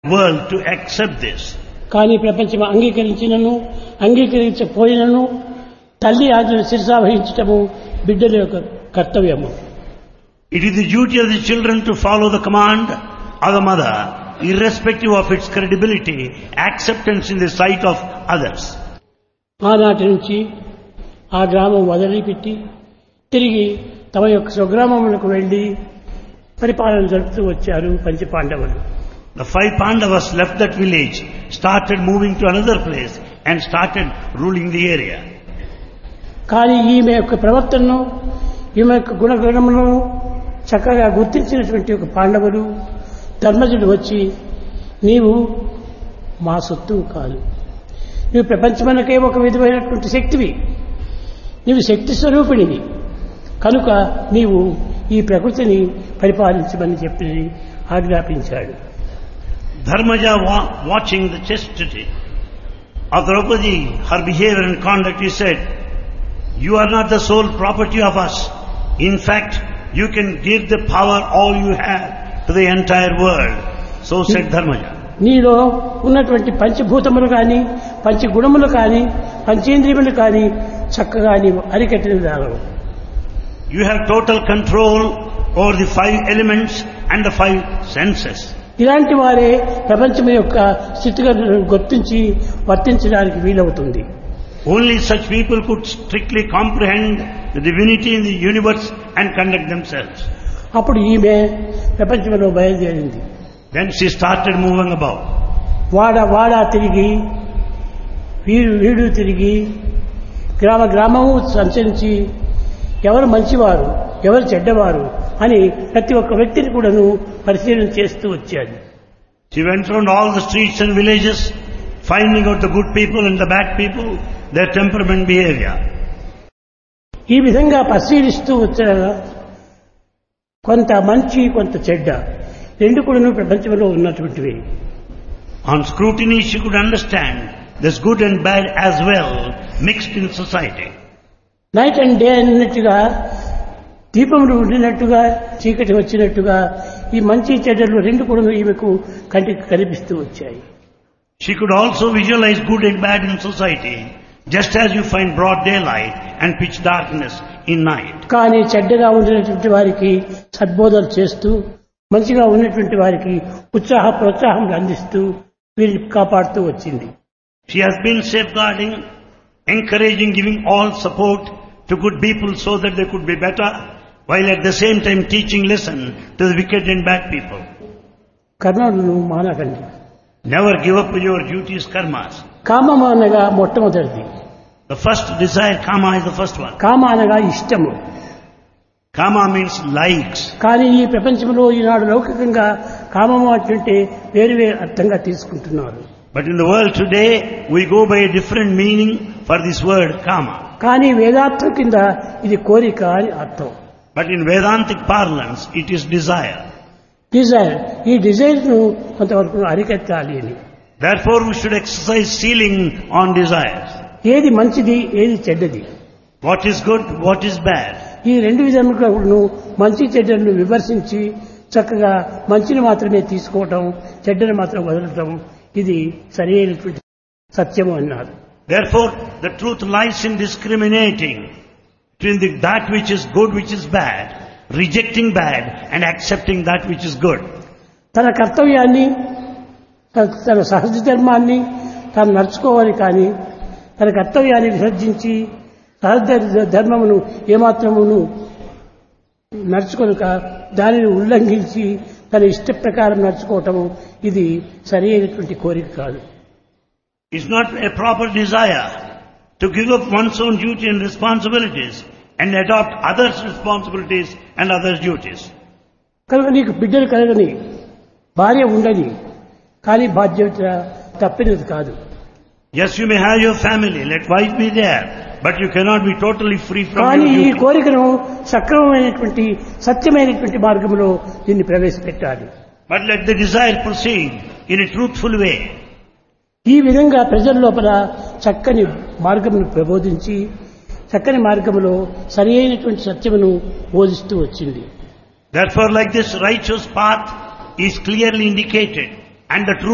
world to accept this. కానీ ప్రపంచం అంగీకరించినను అంగీకరించపోయినను తల్లి ఆజ్ఞను శిరసావహించటము బిడ్డల యొక్క కర్తవ్యము It is the duty of the children to follow the command of the mother, irrespective of its credibility, acceptance in the sight of others. ఆనాటి నుంచి ఆ గ్రామం వదిలిపెట్టి తిరిగి తమ యొక్క స్వగ్రామములకు వెళ్లి పరిపాలన జరుపుతూ వచ్చారు పంచపాండవులు The five Pandavas left that village, started moving to another place and started ruling the area. కానీ ఈమె యొక్క ప్రవర్తనను ఈమె యొక్క గుణగణములను చక్కగా గుర్తించినటువంటి ఒక పాండవులు ధర్మజుడు వచ్చి నీవు మా సొత్తు కాదు నీవు ప్రపంచమనకే ఒక విధమైనటువంటి శక్తివి నీవు శక్తి స్వరూపిణివి కనుక నీవు ఈ ప్రకృతిని పరిపాలించమని చెప్పి ఆజ్ఞాపించాడు Dharmaja wa- watching the chastity of Draupadi, her behavior and conduct, he said, You are not the sole property of us. In fact, you can give the power all you have to the entire world. So said Dharmaja. నీలో ఉన్నటువంటి పంచభూతములు కానీ పంచగుణములు కానీ పంచేంద్రియములు కానీ చక్కగా నీవు అరికట్టిన దానవు You have total control over the five elements and the five senses. ఇలాంటి వారే ప్రపంచం యొక్క స్థితిగతులను గుర్తించి వర్తించడానికి వీలవుతుంది Only such people could strictly comprehend the divinity in the universe and conduct themselves. అప్పుడు ఈమె ప్రపంచంలో బయలుదేరింది Then she started moving about. వాడ వాడ తిరిగి వీడు వీడు తిరిగి గ్రామ గ్రామము సంచరించి ఎవరు మంచివారు ఎవరు చెడ్డవారు అని ప్రతి ఒక్క వ్యక్తిని కూడాను పరిశీలన చేస్తూ వచ్చాడు She went around all the streets and villages, finding out the good people and the bad people, their temperament, behavior. ఈ విధంగా పరిశీలిస్తూ వచ్చిన కొంత మంచి కొంత చెడ్డ రెండు కూడాను ప్రపంచంలో ఉన్నటువంటివి On scrutiny, she could understand there's good and bad as well mixed in society. Night and day అన్నట్టుగా దీపములు ఉండినట్టుగా చీకటి వచ్చినట్టుగా ఈ మంచి చెడ్డలు రెండు కూడా ఈమెకు కంటికి కనిపిస్తూ వచ్చాయి She could also visualize good and bad in society, just as you find broad daylight and pitch darkness in night. కానీ చెడ్డగా ఉండినటువంటి వారికి సద్బోధలు చేస్తూ మంచిగా ఉన్నటువంటి వారికి ఉత్సాహ ప్రోత్సాహం అందిస్తూ వీరిని కాపాడుతూ వచ్చింది She has been safeguarding, encouraging, giving all support to good people so that they could be better, while at the same time teaching lesson to the wicked and bad people. కర్ణులను మానకండి Never give up your duties, karmas. కామం అనగా మొట్టమొదటిది The first desire, kama, is the first one. కామ అనగా ఇష్టము Kama means likes. కానీ ఈ ప్రపంచంలో ఈనాడు లౌకికంగా కామము అంటే వేరు వేరు అర్థంగా తీసుకుంటున్నారు But in the world today, we go by a different meaning for this word kama. కానీ వేదార్థం కింద ఇది కోరిక అని అర్థం But in Vedantic parlance, it is desire. Desire ఈ డిజైర్ ను కొంతవరకు అరికెత్తాలి అని Therefore, we should exercise sealing on desires. ఏది మంచిది ఏది చెడ్డది What is good, what is bad. ఈ రెండు విధములను మంచి చెడ్డలను విమర్శించి చక్కగా మంచిని మాత్రమే తీసుకోవటం చెడ్డని మాత్రం వదలటం ఇది సరైనటువంటి సత్యము అన్నారు Therefore, the truth lies in discriminating between the, that which is good, which is bad, rejecting bad, and accepting that which is good. తన కర్తవ్యాన్ని తన- తన సహజ ధర్మాన్ని తాను నడుచుకోవాలి కానీ తన కర్తవ్యాన్ని విసర్జించి సహజ ధర్మమును ఏమాత్రమును నడుచుకొనక దానిని ఉల్లంఘించి తన ఇష్ట ప్రకారం నడుచుకోవటము ఇది సరి అయినటువంటి కోరిక కాదు It's not a proper desire to give up one's own duty and responsibilities and adopt others' responsibilities and others' duties. కనుక నీకు బిడ్డలు కలగని భార్య ఉండని కానీ బాధ్యత తప్పినది కాదు Yes, you may have your family, let wife be there, but you cannot be totally free from కానీ your ఈ duty. కోరికను సక్రమమైనటువంటి సత్యమైనటువంటి మార్గంలో దీన్ని ప్రవేశపెట్టాలి But let the desire proceed in a truthful way. ఈ విధంగా ప్రజల లోపల చక్కని మార్గమును ప్రబోధించి చక్కని మార్గములో సరి అయినటువంటి సత్యమును బోధిస్తూ వచ్చింది Therefore, like this righteous path is clearly indicated and the truth